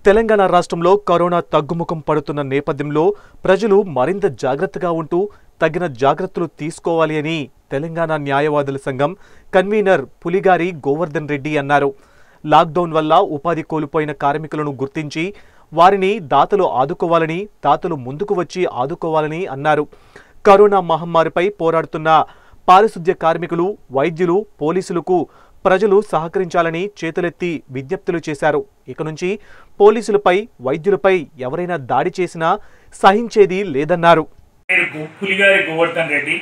తెలంగాణ రాష్ట్రంలో కరోనా తగ్గుముఖం పడుతున్న నేపథ్యంలో ప్రజలు మరింత జాగ్రత్తగా ఉంటూ తగిన జాగ్రత్తలు తీసుకోవాలి అని తెలంగాణ న్యాయవాదుల సంఘం కన్వీనర్ పులిగారి గోవర్ధన్ రెడ్డి అన్నారు లాక్డౌన్ వల్ల ఉపాధి కోల్పోయిన కార్మికులను గుర్తించి వారిని దాతలు ఆదుకోవాలని దాతలు ముందుకు వచ్చి ఆదుకోవాలని అన్నారు కరోనా మహమ్మారిపై పోరాడుతున్న పారిశుద్ధ్య కార్మికులు వైద్యులు పోలీసులకు ప్రజలు సహకరించాలని చేతులెత్తి విజ్ఞప్తులు చేశారు ఇక నుంచి పోలీసులపై వైద్యులపై ఎవరైనా దాడి చేసినా సహించేది లేదన్నారు పేరు గు- పులిగారి గోవర్ధన్ రెడ్డి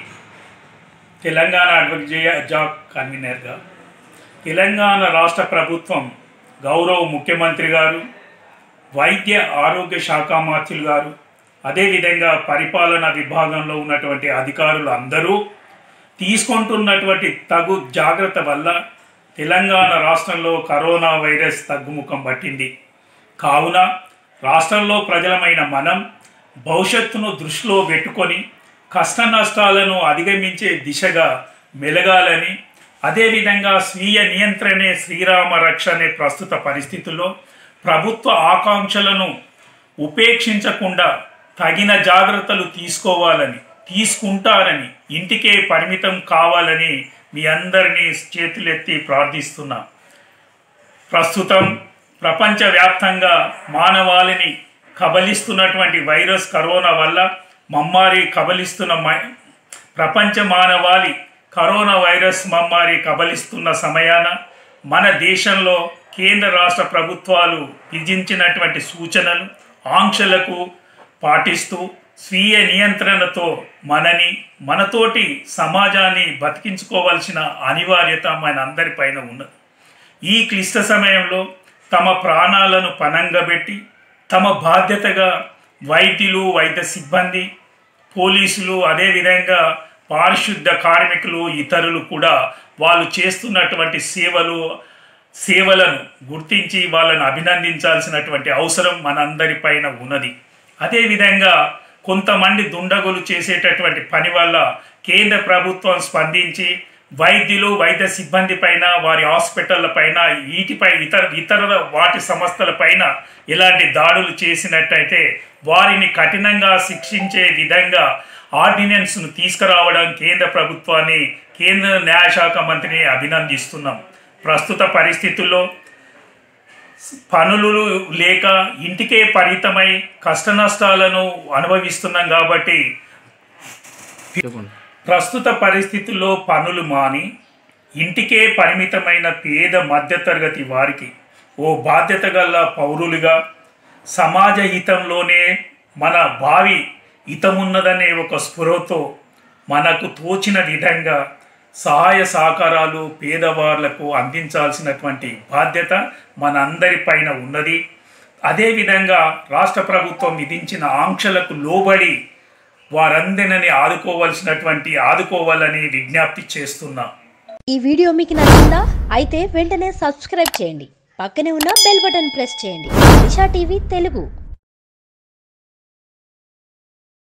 తెలంగాణ అడ్వకేట్ జాబ్ కన్వీనర్గా తెలంగాణ రాష్ట్ర ప్రభుత్వం గౌరవ ముఖ్యమంత్రి గారు వైద్య ఆరోగ్య శాఖ మంత్రులు గారు అదేవిధంగా పరిపాలన విభాగంలో ఉన్నటువంటి అధికారులు అందరూ తీసుకుంటున్నటువంటి తగు జాగ్రత్త వల్ల తెలంగాణ రాష్ట్రంలో కరోనా వైరస్ తగ్గుముఖం పట్టింది కావున రాష్ట్రంలో ప్రజలమైన మనం భవిష్యత్తును దృష్టిలో పెట్టుకొని కష్ట నష్టాలను అధిగమించే దిశగా మెలగాలని అదేవిధంగా స్వీయ నియంత్రణే శ్రీరామ రక్ష అనే ప్రస్తుత పరిస్థితుల్లో ప్రభుత్వ ఆకాంక్షలను ఉపేక్షించకుండా తగిన జాగ్రత్తలు తీసుకోవాలని తీసుకుంటారని ఇంటికే పరిమితం కావాలని మీ అందరినీ చేతులెత్తి ప్రార్థిస్తున్నా ప్రస్తుతం ప్రపంచవ్యాప్తంగా మానవాళిని కబలిస్తున్నటువంటి వైరస్ కరోనా వల్ల మమ్మారి కబలిస్తున్న మ- ప్రపంచ మానవాళి కరోనా వైరస్ మమ్మారి కబలిస్తున్న సమయాన మన దేశంలో కేంద్ర రాష్ట్ర ప్రభుత్వాలు విధించినటువంటి సూచనలు ఆంక్షలకు పాటిస్తూ స్వీయ నియంత్రణతో మనని మనతోటి సమాజాన్ని బతికించుకోవాల్సిన అనివార్యత మన అందరిపైన ఉన్నది ఈ క్లిష్ట సమయంలో తమ ప్రాణాలను పనంగా పెట్టి తమ బాధ్యతగా వైద్యులు వైద్య సిబ్బంది పోలీసులు అదేవిధంగా పారిశుద్ధ కార్మికులు ఇతరులు కూడా వాళ్ళు చేస్తున్నటువంటి సేవలు సేవలను గుర్తించి వాళ్ళను అభినందించాల్సినటువంటి అవసరం మనందరిపైన ఉన్నది అదేవిధంగా కొంతమంది దుండగులు చేసేటటువంటి పని వల్ల కేంద్ర ప్రభుత్వం స్పందించి వైద్యులు వైద్య సిబ్బంది పైన వారి హాస్పిటళ్ల పైన వీటిపై ఇతర ఇతర వాటి సంస్థల పైన ఇలాంటి దాడులు చేసినట్టయితే వారిని కఠినంగా శిక్షించే విధంగా ఆర్డినెన్స్ను తీసుకురావడం కేంద్ర ప్రభుత్వాన్ని కేంద్ర న్యాయశాఖ మంత్రిని అభినందిస్తున్నాం ప్రస్తుత పరిస్థితుల్లో పనులు లేక ఇంటికే పరిమితమై కష్ట నష్టాలను అనుభవిస్తున్నాం కాబట్టి ప్రస్తుత పరిస్థితుల్లో పనులు మాని ఇంటికే పరిమితమైన పేద మధ్యతరగతి వారికి ఓ బాధ్యత గల పౌరులుగా సమాజ హితంలోనే మన భావి హితమున్నదనే ఒక స్పృహతో మనకు తోచిన విధంగా సహాయ సహకారాలు పేదవాళ్లకు అందించాల్సినటువంటి బాధ్యత మనందరిపైన ఉన్నది అదేవిధంగా రాష్ట్ర ప్రభుత్వం విధించిన ఆంక్షలకు లోబడి వారందరిని ఆదుకోవాల్సినటువంటి ఆదుకోవాలని విజ్ఞప్తి చేస్తున్నా ఈ వీడియో మీకు నచ్చిందా అయితే వెంటనే సబ్స్క్రైబ్ చేయండి పక్కనే ఉన్న బెల్ బటన్ ప్రెస్ చేయండి దిశా టీవీ తెలుగు